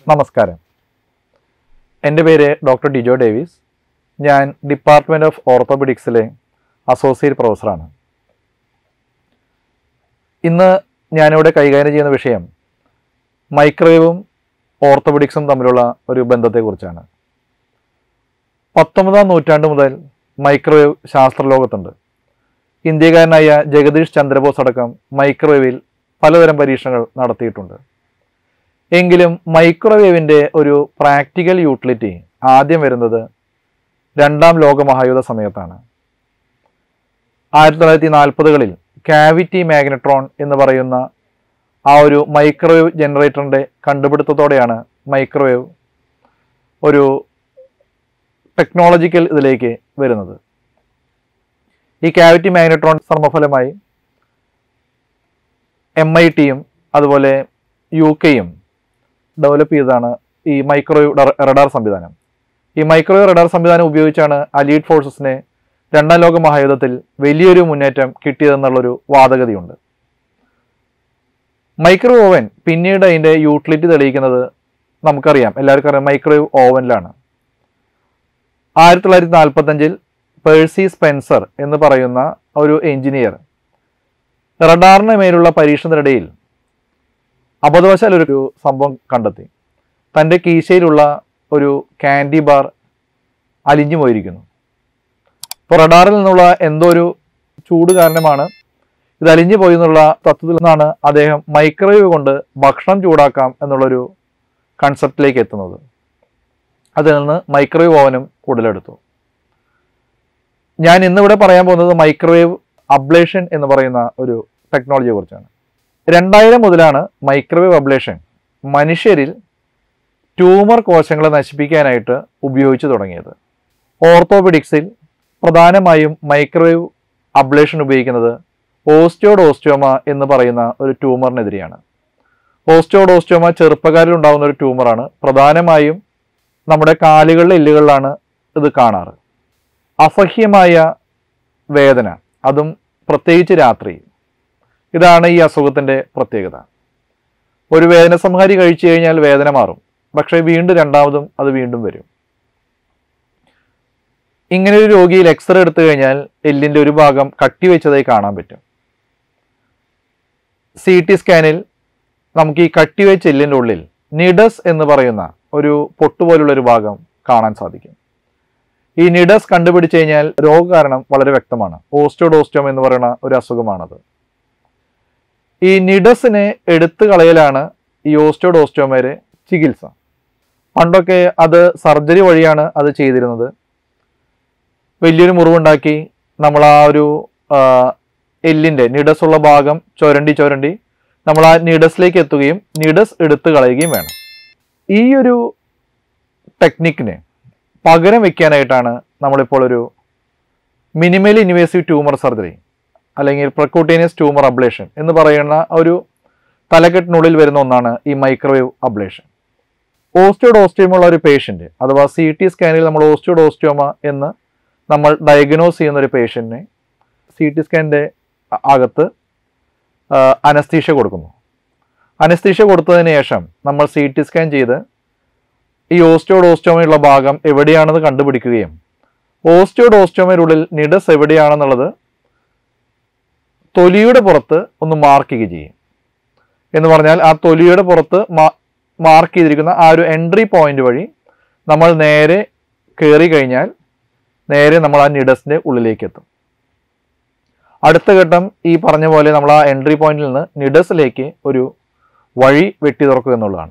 നമസ്കാരം എൻ്റെ പേര് ഡോക്ടർ ഡിജോ ഡേവിസ് ഞാൻ ഡിപ്പാർട്ട്മെൻറ്റ് ഓഫ് ഓർത്തോപെഡിക്സിലെ അസോസിയേറ്റ് പ്രൊഫസറാണ് ഇന്ന് ഞാനിവിടെ കൈകാര്യം ചെയ്യുന്ന വിഷയം മൈക്രോവേവും ഓർത്തോപെഡിക്സും തമ്മിലുള്ള ഒരു ബന്ധത്തെക്കുറിച്ചാണ് പത്തൊമ്പതാം നൂറ്റാണ്ട് മുതൽ മൈക്രോവേവ് ശാസ്ത്രലോകത്തുണ്ട് ഇന്ത്യക്കാരനായ ജഗദീഷ് ചന്ദ്രബോസ് അടക്കം മൈക്രോവേവിൽ പലതരം പരീക്ഷണങ്ങൾ നടത്തിയിട്ടുണ്ട് എങ്കിലും മൈക്രോവേവിൻ്റെ ഒരു പ്രാക്ടിക്കൽ യൂട്ടിലിറ്റി ആദ്യം വരുന്നത് രണ്ടാം ലോക മഹായുദ്ധ സമയത്താണ് ആയിരത്തി തൊള്ളായിരത്തി നാൽപ്പതുകളിൽ കാവിറ്റി മാഗ്നട്രോൺ എന്ന് പറയുന്ന ആ ഒരു മൈക്രോവേവ് ജനറേറ്ററിൻ്റെ കണ്ടുപിടുത്തത്തോടെയാണ് മൈക്രോവേവ് ഒരു ടെക്നോളജിക്കൽ ഇതിലേക്ക് വരുന്നത് ഈ കാവിറ്റി മാഗ്നട്രോൺ സർമ്മഫലമായി എം ഐ ടിയും അതുപോലെ യു കെയും ഡെവലപ്പ് ചെയ്തതാണ് ഈ മൈക്രോവേവ് റഡാർ സംവിധാനം ഈ മൈക്രോവേവ് റഡാർ സംവിധാനം ഉപയോഗിച്ചാണ് അലീഡ് ഫോഴ്സസിനെ രണ്ടാം ലോക മഹായുദ്ധത്തിൽ വലിയൊരു മുന്നേറ്റം കിട്ടിയതെന്നുള്ളൊരു വാദഗതിയുണ്ട് മൈക്രോവേവ് ഓവൻ പിന്നീട് അതിൻ്റെ യൂട്ടിലിറ്റി തെളിയിക്കുന്നത് നമുക്കറിയാം എല്ലാവർക്കും അറിയാം മൈക്രോവേവ് ഓവനിലാണ് ആയിരത്തി തൊള്ളായിരത്തി നാൽപ്പത്തഞ്ചിൽ പേഴ്സി സ്പെൻസർ എന്ന് പറയുന്ന ഒരു എഞ്ചിനീയർ റഡാറിന് മേലുള്ള പരീക്ഷണത്തിനിടയിൽ അബദ്ധവശാൽ ഒരു സംഭവം കണ്ടെത്തി തൻ്റെ കീശയിലുള്ള ഒരു കാൻഡി ബാർ അലിഞ്ഞു പോയിരിക്കുന്നു ഇപ്പോൾ റഡാറിൽ നിന്നുള്ള എന്തോ ഒരു ചൂട് കാരണമാണ് ഇത് അലിഞ്ഞു പോയി എന്നുള്ള തത്വത്തിൽ നിന്നാണ് അദ്ദേഹം മൈക്രോവേവ് കൊണ്ട് ഭക്ഷണം ചൂടാക്കാം എന്നുള്ളൊരു കൺസെപ്റ്റിലേക്ക് എത്തുന്നത് അതിൽ നിന്ന് മൈക്രോവേവ് ഓവനും ഉടലെടുത്തു ഞാൻ ഇന്നിവിടെ പറയാൻ പോകുന്നത് മൈക്രോവേവ് അബ്ലേഷൻ എന്ന് പറയുന്ന ഒരു ടെക്നോളജിയെ കുറിച്ചാണ് രണ്ടായിരം മുതലാണ് മൈക്രോവേവ് അബ്ലേഷൻ മനുഷ്യരിൽ ട്യൂമർ കോശങ്ങളെ നശിപ്പിക്കാനായിട്ട് ഉപയോഗിച്ചു തുടങ്ങിയത് ഓർത്തോപെഡിക്സിൽ പ്രധാനമായും മൈക്രോവേവ് അബ്ലേഷൻ ഉപയോഗിക്കുന്നത് ഓസ്റ്റിയോഡോസ്റ്റോമ എന്ന് പറയുന്ന ഒരു ട്യൂമറിനെതിരെയാണ് ഓസ്റ്റിയോഡോസ്റ്റോമ ചെറുപ്പക്കാരിൽ ഉണ്ടാകുന്ന ഒരു ട്യൂമറാണ് പ്രധാനമായും നമ്മുടെ കാലുകളിലെ എല്ലുകളിലാണ് ഇത് കാണാറ് അസഹ്യമായ വേദന അതും പ്രത്യേകിച്ച് രാത്രി ഇതാണ് ഈ അസുഖത്തിൻ്റെ പ്രത്യേകത ഒരു വേദന സംഹാരി കഴിച്ചു കഴിഞ്ഞാൽ വേദന മാറും പക്ഷേ വീണ്ടും രണ്ടാമതും അത് വീണ്ടും വരും ഇങ്ങനെ ഒരു രോഗിയിൽ എക്സ്റേ എടുത്തു കഴിഞ്ഞാൽ എല്ലിൻ്റെ ഒരു ഭാഗം കട്ടിവെച്ചതായി കാണാൻ പറ്റും സി ടി സ്കാനിൽ നമുക്ക് ഈ കട്ടിവെച്ച എല്ലിൻ്റെ ഉള്ളിൽ നിഡസ് എന്ന് പറയുന്ന ഒരു പൊട്ടുപോലുള്ള ഒരു ഭാഗം കാണാൻ സാധിക്കും ഈ നിഡസ് കണ്ടുപിടിച്ചു കഴിഞ്ഞാൽ രോഗകാരണം വളരെ വ്യക്തമാണ് ഓസ്റ്റോഡോസ്റ്റോം എന്ന് പറയുന്ന ഒരു അസുഖമാണത് ഈ നിഡസിനെ എടുത്തു കളയലാണ് ഈ ഓസ്റ്റോഡോസ്റ്റോമയുടെ ചികിത്സ പണ്ടൊക്കെ അത് സർജറി വഴിയാണ് അത് ചെയ്തിരുന്നത് വലിയൊരു മുറിവുണ്ടാക്കി നമ്മൾ ആ ഒരു ആ, എല്ലിൻ്റെ നിഡസ് ഉള്ള ഭാഗം ചുരണ്ടി ചുരണ്ടി നമ്മൾ ആ നിഡസിലേക്ക് എത്തുകയും നിഡസ് എടുത്തു കളയുകയും വേണം ഈ ഒരു ടെക്നിക്കിന് പകരം വെക്കാനായിട്ടാണ് നമ്മളിപ്പോൾ ഒരു മിനിമലി ഇൻവേസീവ് ട്യൂമർ സർജറി അല്ലെങ്കിൽ പ്രക്യൂട്ടേനിയസ് ട്യൂമർ അബ്ലേഷൻ എന്ന് പറയുന്ന ഒരു തലക്കെട്ടിനുള്ളിൽ വരുന്ന ഒന്നാണ് ഈ മൈക്രോവേവ് അബ്ലേഷൻ ഓസ്റ്റിയോഡോസ്റ്റോമ ഉള്ള ഒരു പേഷ്യൻ്റ് അഥവാ സി ടി സ്കാനിൽ നമ്മൾ ഓസ്റ്റിയോഡോസ്റ്റോമ എന്ന് നമ്മൾ ഡയഗ്നോസ് ചെയ്യുന്ന ഒരു പേഷ്യൻറ്റിനെ സി ടി സ്കാനിൻ്റെ അകത്ത് അനസ്തീഷ്യ കൊടുക്കുന്നു അനസ്തീഷ്യ കൊടുത്തതിന് ശേഷം നമ്മൾ സി ടി സ്കാൻ ചെയ്ത് ഈ ഓസ്റ്റിയോഡോസ്റ്റോമയുള്ള ഭാഗം എവിടെയാണെന്ന് കണ്ടുപിടിക്കുകയും ഓസ്റ്റിയോഡോസ്റ്റോമയുടെ നിഡസ് എവിടെയാണെന്നുള്ളത് തൊലിയുടെ പുറത്ത് ഒന്ന് മാർക്ക് ചെയ്യുകയും ചെയ്യും എന്ന് പറഞ്ഞാൽ ആ തൊലിയുടെ പുറത്ത് മാർക്ക് ചെയ്തിരിക്കുന്ന ആ ഒരു എൻട്രി പോയിന്റ് വഴി നമ്മൾ നേരെ കയറി കഴിഞ്ഞാൽ നേരെ നമ്മൾ ആ നിഡസിൻ്റെ ഉള്ളിലേക്ക് എത്തും അടുത്ത ഘട്ടം ഈ പറഞ്ഞ പോലെ നമ്മൾ ആ എൻട്രി പോയിന്റിൽ നിന്ന് നിഡസിലേക്ക് ഒരു വഴി വെട്ടി തുറക്കുക എന്നുള്ളതാണ്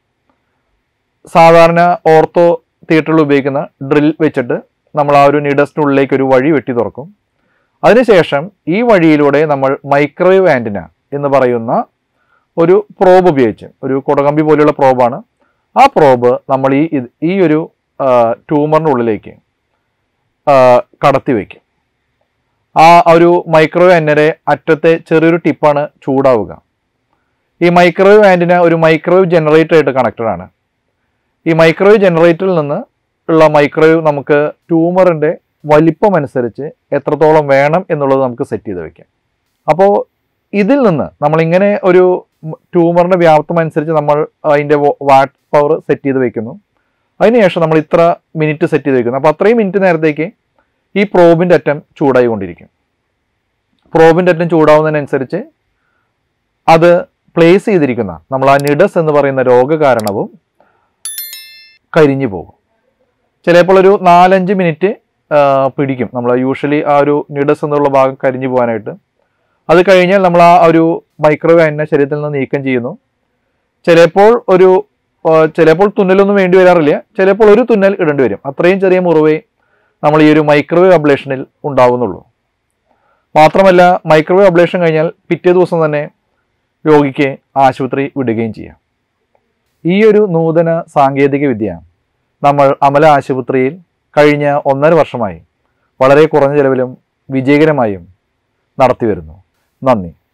സാധാരണ ഓർത്തോ തിയേറ്ററിൽ ഉപയോഗിക്കുന്ന ഡ്രിൽ വെച്ചിട്ട് നമ്മൾ ആ ഒരു നിഡസിൻ്റെ ഉള്ളിലേക്ക് ഒരു വഴി വെട്ടി തുറക്കും അതിനുശേഷം ഈ വഴിയിലൂടെ നമ്മൾ മൈക്രോവേവ് ആൻറ്റിന എന്ന് പറയുന്ന ഒരു പ്രോബ് ഉപയോഗിച്ച് ഒരു കുടകമ്പി പോലെയുള്ള പ്രോബാണ് ആ പ്രോബ് നമ്മൾ ഈ ഇത് ഈ ഒരു ട്യൂമറിൻ്റെ ഉള്ളിലേക്ക് ആ, കടത്തി വയ്ക്കും ആ ഒരു മൈക്രോവേവ് ആൻറ്റിനയുടെ അറ്റത്തെ ചെറിയൊരു ടിപ്പാണ് ചൂടാവുക ഈ മൈക്രോവേവ് ആൻറ്റിന ഒരു മൈക്രോവേവ് ജനറേറ്റർ ആയിട്ട് കണക്റ്റഡ് ആണ് ഈ മൈക്രോവേവ് ജനറേറ്ററിൽ നിന്ന് ഉള്ള മൈക്രോവേവ് നമുക്ക് ട്യൂമറിൻ്റെ വലിപ്പം അനുസരിച്ച് എത്രത്തോളം വേണം എന്നുള്ളത് നമുക്ക് സെറ്റ് ചെയ്ത് വെക്കാം അപ്പോൾ ഇതിൽ നിന്ന് നമ്മളിങ്ങനെ ഒരു ട്യൂമറിന്റെ വ്യാപ്തം അനുസരിച്ച് നമ്മൾ അതിന്റെ വാട്ട് പവർ സെറ്റ് ചെയ്ത് വെക്കുന്നു അതിനുശേഷം നമ്മൾ ഇത്ര മിനിറ്റ് സെറ്റ് ചെയ്ത് വെക്കുന്നു അപ്പോൾ അത്രയും മിനിറ്റ് നേരത്തേക്ക് ഈ പ്രോബിൻ്റെ അറ്റം ചൂടായി കൊണ്ടിരിക്കും പ്രോബിൻ്റെ അറ്റം ചൂടാവുന്നതിനനുസരിച്ച് അത് പ്ലേസ് ചെയ്തിരിക്കുന്ന നമ്മൾ ആ നിഡസ് എന്ന് പറയുന്ന രോഗകാരണവും കരിഞ്ഞു പോകും ചിലപ്പോൾ ഒരു നാലഞ്ച് മിനിറ്റ് ആ, പിടിക്കും നമ്മൾ യൂഷ്വലി ആ ഒരു നിഡസ് എന്നുള്ള ഭാഗം കരിഞ്ഞു പോകാനായിട്ട് അത് കഴിഞ്ഞാൽ നമ്മൾ ആ ഒരു മൈക്രോവേവ് അതിനെ ശരീരത്തിൽ നിന്ന് നീക്കം ചെയ്യുന്നു ചിലപ്പോൾ ഒരു ആ, ചിലപ്പോൾ തുന്നലൊന്നും വേണ്ടി വരാറില്ല ചിലപ്പോൾ ഒരു തുന്നൽ ഇടേണ്ടി വരും അത്രയും ചെറിയ മുറിവേ നമ്മൾ ഈ ഒരു മൈക്രോവേവ് അബ്ലേഷനിൽ ഉണ്ടാവുന്നുള്ളൂ മാത്രമല്ല മൈക്രോവേവ് അബ്ലേഷൻ കഴിഞ്ഞാൽ പിറ്റേ ദിവസം തന്നെ രോഗിക്ക് ആശുപത്രി വിടുകയും ചെയ്യാം ഈ ഒരു നൂതന സാങ്കേതിക വിദ്യ നമ്മൾ അമല ആശുപത്രിയിൽ കഴിഞ്ഞ ഒന്നര വർഷമായി വളരെ കുറഞ്ഞ ചിലവിലും വിജയകരമായും നടത്തി വരുന്നു നന്ദി